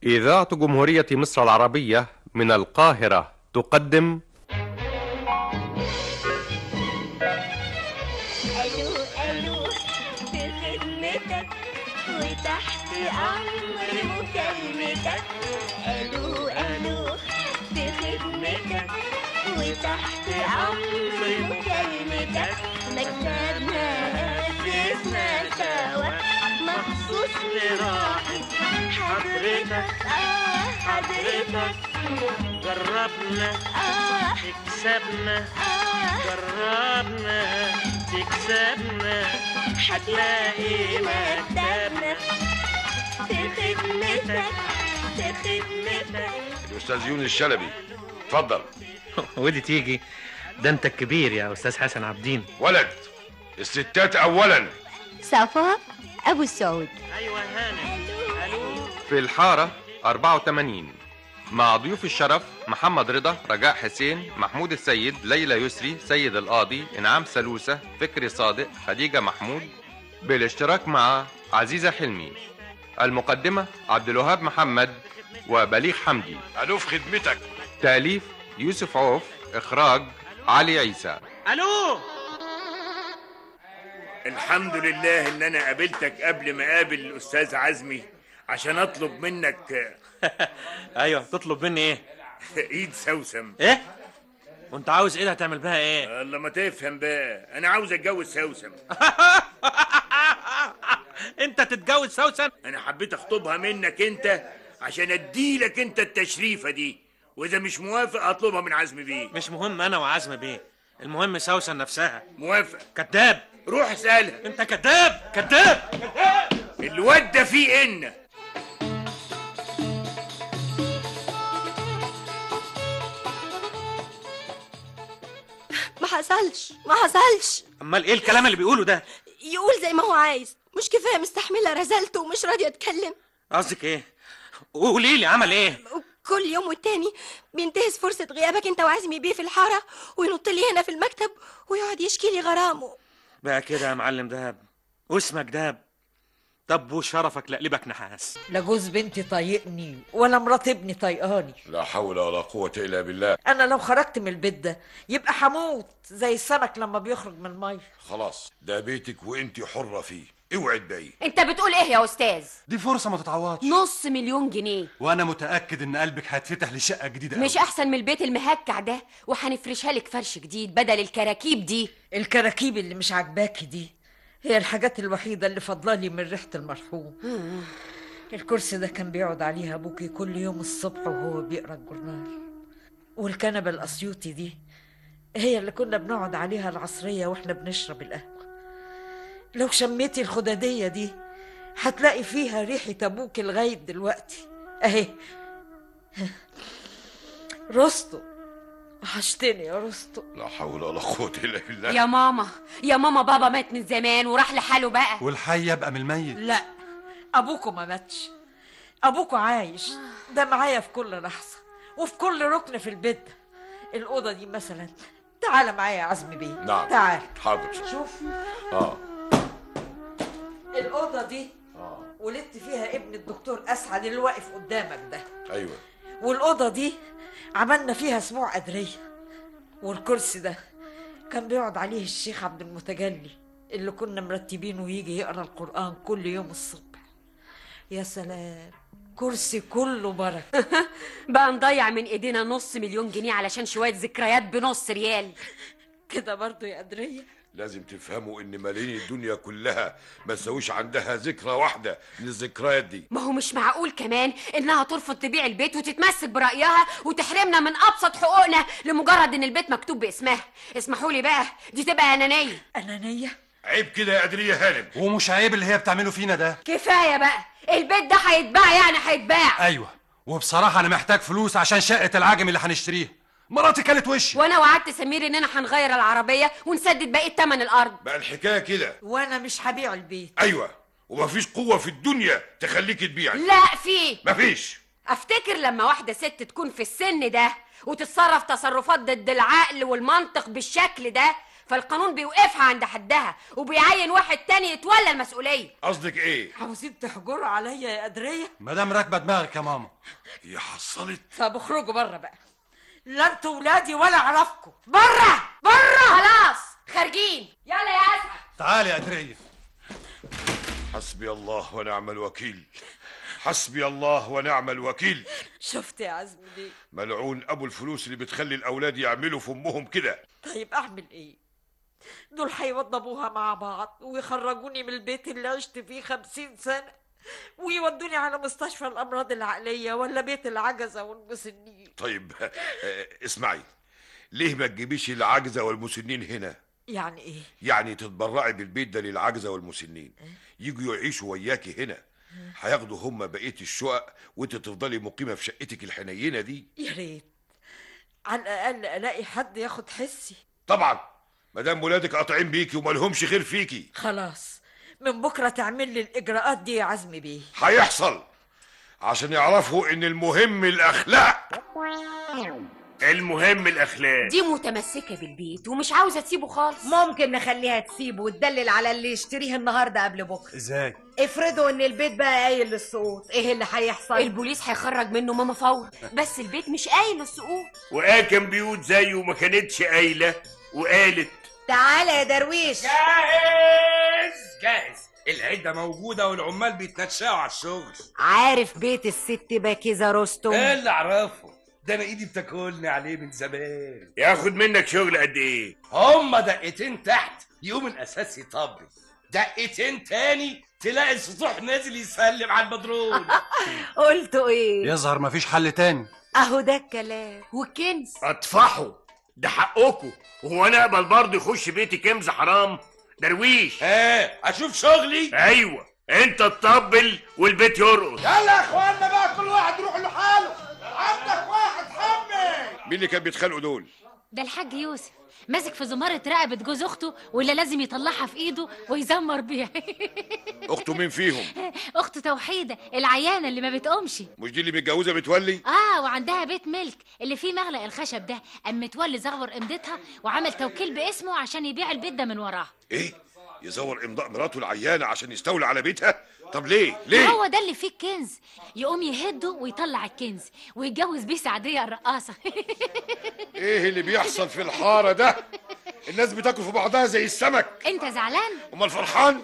إذاعة جمهورية مصر العربية من القاهرة تقدم الو الو في خدمتك وتحت امر مكالمتك الو الو في خدمتك وتحت امر مكالمتك مكتبنا اسسنا سوا مخصوص لراحة حضرتك اه حضرتك جربنا اه تكسبنا اه جربنا تكسبنا هتلاقي مكتبنا في خدمتك في خدمتك الاستاذ يونس الشلبي اتفضل ودي تيجي ده انت الكبير يا استاذ حسن عبدين ولد الستات اولا صفاء أبو السعود ايوه هانم الو في الحارة 84 مع ضيوف الشرف محمد رضا رجاء حسين محمود السيد ليلى يسري سيد القاضي انعام سلوسة فكري صادق خديجة محمود بالاشتراك مع عزيزة حلمي المقدمة عبد الوهاب محمد وبليغ حمدي الو في خدمتك تأليف يوسف عوف إخراج علي عيسى الو الحمد لله ان انا قابلتك قبل ما اقابل الاستاذ عزمي عشان اطلب منك ايوه تطلب مني ايه ايد سوسم ايه وانت عاوز ايه هتعمل بها ايه الله ما تفهم بقى انا عاوز اتجوز سوسم انت تتجوز سوسن انا حبيت اخطبها منك انت عشان اديلك انت التشريفه دي واذا مش موافق اطلبها من عزمي بيه مش مهم انا وعزم بيه المهم سوسن نفسها موافق كذاب روح اسالها انت كذاب كذاب الواد ده فيه ان ما حصلش ما حصلش امال ايه الكلام اللي بيقوله ده يقول زي ما هو عايز مش كفايه مستحمله رزلته ومش راضيه اتكلم قصدك ايه قولي لي عمل ايه كل يوم والتاني بينتهز فرصه غيابك انت وعزمي بيه في الحاره وينط لي هنا في المكتب ويقعد يشكي لي غرامه بقى كده يا معلم دهب واسمك دهب طب وشرفك لقلبك نحاس لا جوز بنتي طايقني ولا مرات ابني طايقاني لا حول ولا قوه الا بالله انا لو خرجت من البيت ده يبقى هموت زي السمك لما بيخرج من الميه خلاص ده بيتك وانت حره فيه اوعي تبقي انت بتقول ايه يا استاذ دي فرصة ما تتعوضش نص مليون جنيه وأنا متأكد إن قلبك هيتفتح لشقة جديدة مش أوي. احسن من البيت المهكع ده وهنفرشها لك فرش جديد بدل الكراكيب دي الكراكيب اللي مش عاجباكي دي هي الحاجات الوحيده اللي فاضلالي من ريحه المرحوم الكرسي ده كان بيقعد عليه ابوكي كل يوم الصبح وهو بيقرا الجورنال والكنبه الاسيوطي دي هي اللي كنا بنقعد عليها العصريه واحنا بنشرب القهوه لو شميتي الخداديه دي هتلاقي فيها ريحه ابوكي لغايه دلوقتي اهي رستو وحشتني يا رستو لا حول ولا قوه الا بالله يا ماما يا ماما بابا مات من زمان وراح لحاله بقى والحي يبقى من الميت لا ابوكوا ما ماتش ابوكوا عايش ده معايا في كل لحظه وفي كل ركن في البيت ده الاوضه دي مثلا تعال معايا يا عزمي بيه نعم تعال حاضر شوف اه الاوضه دي ولدت فيها ابن الدكتور اسعد اللي واقف قدامك ده ايوه والاوضه دي عملنا فيها اسبوع قدريه والكرسي ده كان بيقعد عليه الشيخ عبد المتجلي اللي كنا مرتبينه يجي يقرا القران كل يوم الصبح يا سلام كرسي كله بركه بقى نضيع من ايدينا نص مليون جنيه علشان شويه ذكريات بنص ريال كده برضه يا قدريه لازم تفهموا ان ملايين الدنيا كلها ما تسويش عندها ذكرى واحده من الذكريات دي ما هو مش معقول كمان انها ترفض تبيع البيت وتتمسك برايها وتحرمنا من ابسط حقوقنا لمجرد ان البيت مكتوب باسمها اسمحوا لي بقى دي تبقى انانيه انانيه عيب كده يا قدريه هانم ومش عيب اللي هي بتعمله فينا ده كفايه بقى البيت ده هيتباع يعني هيتباع أيوة وبصراحة أنا محتاج فلوس عشان شقة العجم اللي هنشتريها مراتي كلت وشي وانا وعدت سمير اننا هنغير العربيه ونسدد باقي تمن الارض بقى الحكايه كده وانا مش هبيع البيت ايوه ومفيش قوه في الدنيا تخليك تبيعي لا في مفيش افتكر لما واحده ست تكون في السن ده وتتصرف تصرفات ضد العقل والمنطق بالشكل ده فالقانون بيوقفها عند حدها وبيعين واحد تاني يتولى المسؤوليه قصدك ايه عاوزين تحجروا عليا يا قدريه مدام راكبه دماغك يا ماما هي حصلت طب اخرجوا بره بقى لا انتوا ولادي ولا اعرفكم بره بره خلاص خارجين يلا يا اسعد تعالي يا قدريه حسبي الله ونعم الوكيل حسبي الله ونعم الوكيل شفت يا عزمي ليه ملعون ابو الفلوس اللي بتخلي الاولاد يعملوا في امهم كده طيب اعمل ايه دول هيوضبوها مع بعض ويخرجوني من البيت اللي عشت فيه خمسين سنة ويودوني على مستشفى الأمراض العقلية ولا بيت العجزة والمسنين طيب آه، اسمعي ليه ما تجيبيش العجزة والمسنين هنا يعني ايه يعني تتبرعي بالبيت ده للعجزة والمسنين يجوا يعيشوا وياكي هنا هياخدوا هم بقية الشقق وانت تفضلي مقيمة في شقتك الحنينة دي يا ريت على الأقل ألاقي حد ياخد حسي طبعا مدام ولادك قاطعين بيكي ومالهمش خير فيكي خلاص من بكرة تعمل لي الإجراءات دي يا عزمي بيه هيحصل عشان يعرفوا ان المهم الاخلاق المهم الاخلاق دي متمسكه بالبيت ومش عاوزه تسيبه خالص ممكن نخليها تسيبه وتدلل على اللي يشتريه النهارده قبل بكره ازاي افرضوا ان البيت بقى قايل للسقوط ايه اللي هيحصل البوليس هيخرج منه ماما فورا بس البيت مش قايل للسقوط وآه كان بيوت زيه ما كانتش قايله وقالت تعالى يا درويش جاهز جاهز العدة موجودة والعمال بيتنشأوا على الشغل عارف بيت الست باكيزة رستم ايه اللي اعرفه ده انا ايدي بتاكلني عليه من زمان ياخد منك شغل قد ايه هما دقيتين تحت يقوم الاساس يطبل دقيتين تاني تلاقي السطوح نازل يسلم على البدرون قلتوا ايه يظهر مفيش حل تاني اهو ده الكلام والكنز اطفحوا ده حقكم وهو انا اقبل برضه يخش بيتي كنز حرام درويش ها اشوف شغلي ايوه انت تطبل والبيت يرقص يلا يا اخوانا بقى كل واحد يروح لحاله عندك واحد حمل مين اللي كان بيتخانقوا دول ده الحاج يوسف ماسك في زمارة رقبة جوز أخته ولا لازم يطلعها في إيده ويزمر بيها اخته مين فيهم أخته توحيدة العيانة اللي ما بتقومش مش دي اللي متجوزه متولي آه وعندها بيت ملك اللي فيه مغلق الخشب ده أم متولي زغور قمدتها وعمل توكيل باسمه عشان يبيع البيت ده من وراها ايه يزور امضاء مراته العيانه عشان يستولي على بيتها طب ليه ليه هو ده اللي فيه الكنز يقوم يهده ويطلع الكنز ويتجوز بيه سعدية الرقاصة ايه اللي بيحصل في الحاره ده الناس بتاكل في بعضها زي السمك أنت زعلان؟ امال فرحان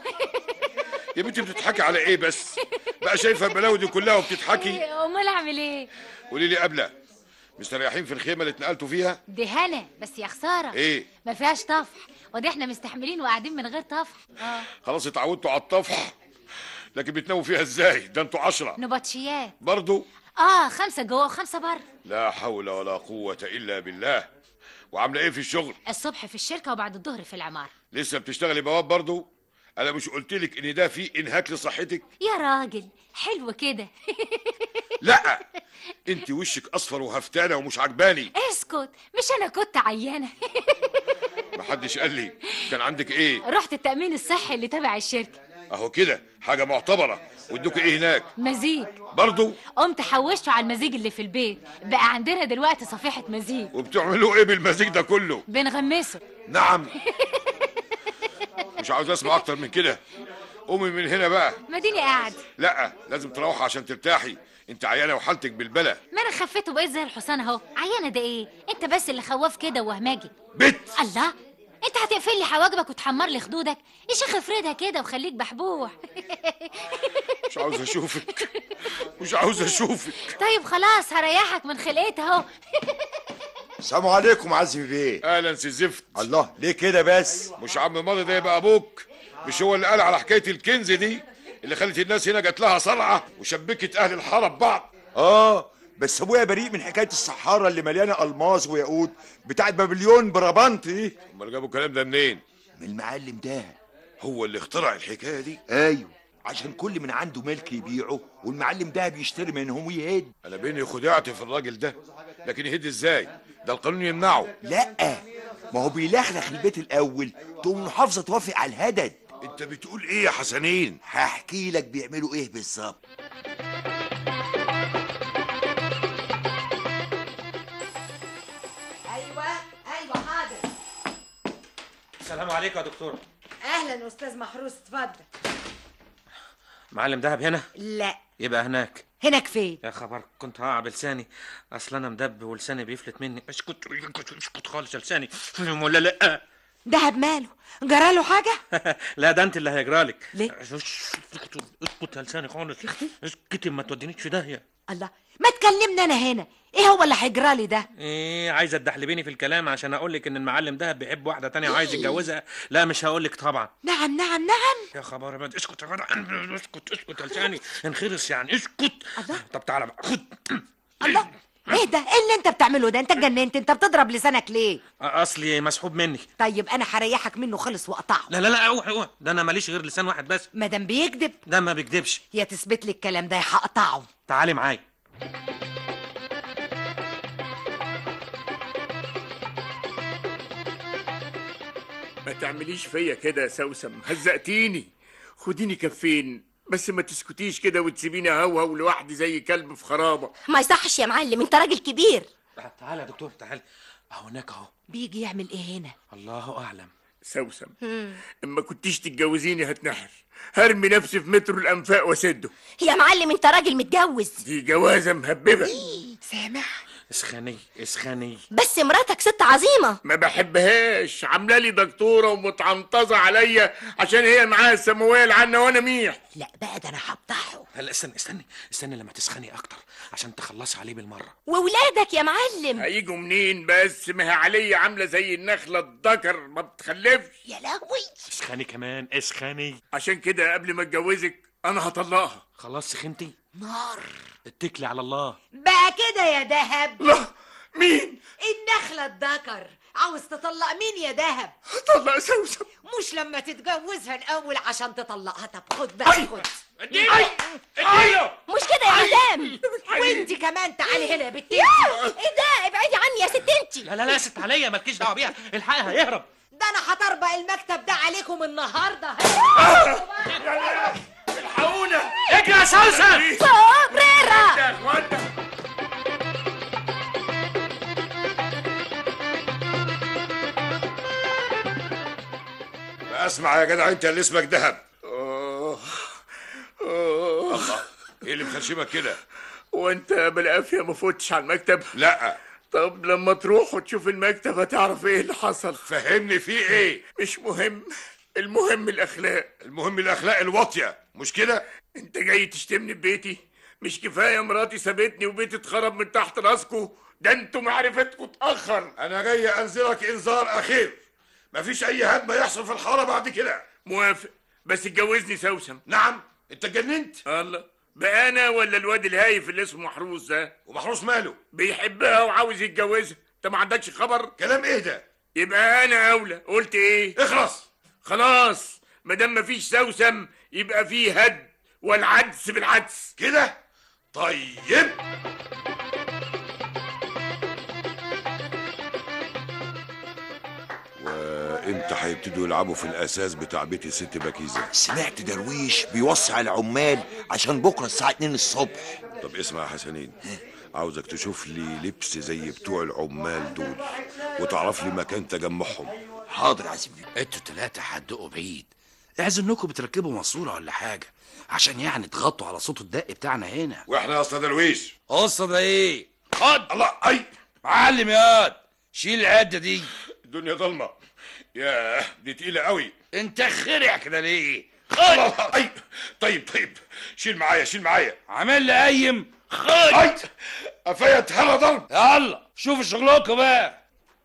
يا بنتي بتضحكي على ايه بس بقى شايفه البلاوي دي كلها وبتضحكي أمال أعمل إيه؟ قولي لي قبله مستريحين في الخيمه اللي اتنقلتوا فيها دي هنا بس يا خسارة ايه ما فيهاش طفح ودي احنا مستحملين وقاعدين من غير طفح اه خلاص اتعودتوا على الطفح لكن بتناموا فيها ازاي ده انتوا عشرة نبطشيات برضو اه خمسة جوه وخمسة بره لا حول ولا قوة إلا بالله وعاملة إيه في الشغل؟ الصبح في الشركة وبعد الظهر في العمارة لسه بتشتغلي بواب برضو؟ أنا مش قلتلك إن ده فيه إنهاك لصحتك؟ يا راجل حلو كده لا أنت وشك أصفر وهفتانة ومش عجباني اسكت مش انا كنت عيانة محدش قال لي كان عندك إيه؟ رحت التأمين الصحي اللي تبع الشركة أهو كده حاجة معتبرة وادوك إيه هناك؟ مزيج برضو قمت حوشته على المزيج اللي في البيت بقى عندنا دلوقتي صفيحة مزيج وبتعملوا إيه بالمزيج ده كله؟ بنغمسه نعم مش عاوز أسمع أكتر من كده قومي من هنا بقى مديني قاعد لا لازم تروحي عشان ترتاحي انت عيانه وحالتك بالبلا ما انا خفيت وبقيت زي الحصان اهو عيانة ده ايه انت بس اللي خواف كده وهماجي بت الله انت هتقفل لي حواجبك وتحمر لي خدودك يا شيخ افردها كده وخليك بحبوح مش عاوز اشوفك مش عاوز اشوفك طيب خلاص هريحك من خلقتي اهو السلام عليكم عزمي بيه اهلا سي زفت الله ليه كده بس مش عم ماضي ده يبقى ابوك مش هو اللي قال على حكايه الكنز دي اللي خلت الناس هنا جات لها صرعه وشبكت اهل الحاره ببعض اه بس ابويا بريء من حكايه الصحاره اللي مليانه الماس وياقوت بتاعت بابليون برابنت دي امال جابوا الكلام ده منين من المعلم ده هو اللي اخترع الحكايه دي ايوه عشان كل من عنده ملك يبيعه والمعلم ده بيشتري منهم ويهد انا بيني خدعت في الراجل ده لكن يهد ازاي ده القانون يمنعه لا ما هو بيلخلخ البيت الاول تقوم المحافظه توافق على الهدد انت بتقول ايه يا حسنين هحكي لك بيعملوا ايه بالظبط ايوه ايوه حاضر عليكم يا دكتور اهلا استاذ محروس اتفضل معلم دهب هنا لا يبقى هناك هناك فين يا خبر كنت هقع بلساني اصل انا مدب ولساني بيفلت مني اسكت اسكت اسكت خالص يا لساني ولا لا دهب ماله جراله حاجه لا ده انت اللي هيجرالك ليه؟ اسكت اسكت يا لساني خالص اسكت ما تودينيش في داهيه الله ما تكلمني انا هنا ايه هو اللي هيجرالي ده ايه عايزه تدحلبيني في الكلام عشان اقول لك ان المعلم دهب بيحب واحده تانية وعايز يتجوزها لا مش هقول لك طبعا نعم نعم نعم يا خبر ابيض اسكت يا جدع اسكت اسكت يا لساني انخرس يعني اسكت طب تعالى بقى خد الله ايه ده ايه اللي انت بتعمله ده انت اتجننت انت بتضرب لسانك ليه اصلي مسحوب مني طيب انا هريحك منه خالص واقطعه لا لا لا اوعى اوعى ده انا ماليش غير لسان واحد بس مادام بيكذب ده ما بيكدبش يا تثبت لي الكلام ده يا هقطعه تعالي معايا ما تعمليش فيا كده يا سوسم هزقتيني خديني كفين بس ما تسكتيش كده وتسيبيني هوهو لوحدي زي كلب في خرابه ما يصحش يا معلم انت راجل كبير تعالى يا دكتور تعالى اهو هناك اهو بيجي يعمل ايه هنا الله اعلم سوسم اما كنتيش تتجوزيني هتنحر هرمي نفسي في مترو الانفاق واسده يا معلم انت راجل متجوز دي جوازه مهببه سامع اسخني اسخني بس مراتك ست عظيمة ما بحبهاش عامله لي دكتوره ومتعنطزه عليا عشان هي معاها السماويه العنه وانا ميح لا بقى ده انا هفضحه لا استنى استنى استنى لما تسخني اكتر عشان تخلصي عليه بالمره وولادك يا معلم هيجوا منين بس ما هي عليا عامله زي النخله الذكر ما بتخلفش يا لهوي اسخني كمان اسخني عشان كده قبل ما اتجوزك انا هطلقها خلاص سخنتي نار اتكلي على الله بقى كده يا دهب لا مين النخلة الذكر عاوز تطلق مين يا دهب طلق سوسن مش لما تتجوزها الاول عشان تطلقها طب خد بقى خد مش كده يا مدام وانت كمان تعالي هنا يا بنتي ايه ده ابعدي عني يا ست انتي لا لا لا ست عليا مالكيش دعوه بيها الحقها يهرب ده انا هطربق المكتب ده عليكم النهارده الحقونا اجري يا سوسن صبريرة ما اسمع يا جدع انت اللي اسمك دهب آه. آه. الله ايه اللي مخشمك كده وانت بالعافيه ما فوتش على المكتب لا طب لما تروح وتشوف المكتب هتعرف ايه اللي حصل فهمني فيه ايه مش مهم المهم الاخلاق المهم الاخلاق الواطيه مش كده انت جاي تشتمني في بيتي مش كفايه مراتي سابتني وبيتي اتخرب من تحت راسكو ده انتوا معرفتكم اتاخر انا جاي انذرك انذار اخير مفيش اي هدم يحصل في الحاره بعد كده موافق بس اتجوزني سوسن نعم انت اتجننت الله بقى انا ولا الواد الهايف اللي اسمه محروس ده ومحروس ماله بيحبها وعاوز يتجوزها انت ما عندكش خبر كلام ايه ده يبقى انا اولى قلت ايه اخلص خلاص ما دام مفيش سوسم يبقى فيه هد والعدس بالعدس كده طيب وامتى هيبتدوا يلعبوا في الاساس بتاع بيت الست بكيزه سمعت درويش بيوصي على العمال عشان بكره الساعه 2 الصبح طب اسمع يا حسنين عاوزك تشوف لي لبس زي بتوع العمال دول وتعرف لي مكان تجمعهم حاضر يا عزيزي انتوا تلاتة هتدقوا بعيد اعزم انكم بتركبوا ماسوره ولا حاجه عشان يعني تغطوا على صوت الدق بتاعنا هنا واحنا يا اسطى درويش قصه ده ايه خد الله اي معلم ياض شيل العده دي الدنيا ضلمه ياه دي تقيله قوي انت خرع كده ليه الله اي طيب طيب شيل معايا شيل معايا عامل لي قايم خد اي قفايا اتهرى ضرب يلا شوفوا شغلكم بقى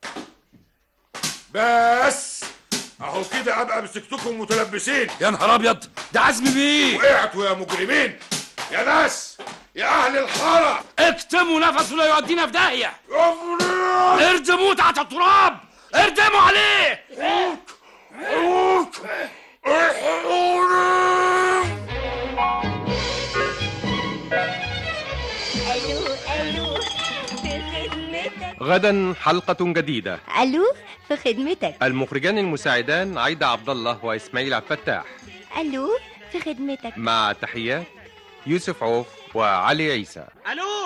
بس اهو كده ابقى مسكتكم متلبسين يا نهار ابيض ده عزمي بيه وقعتوا يا مجرمين يا ناس يا اهل الحاره اكتموا نفسه لا يودينا في داهيه اردموه تحت التراب اردموا عليه الو الو في خدمتك غدا حلقة جديدة الو في خدمتك المخرجان المساعدان عايدة عبد الله وإسماعيل عبد الفتاح الو في خدمتك مع تحيات يوسف عوف وعلي عيسى الو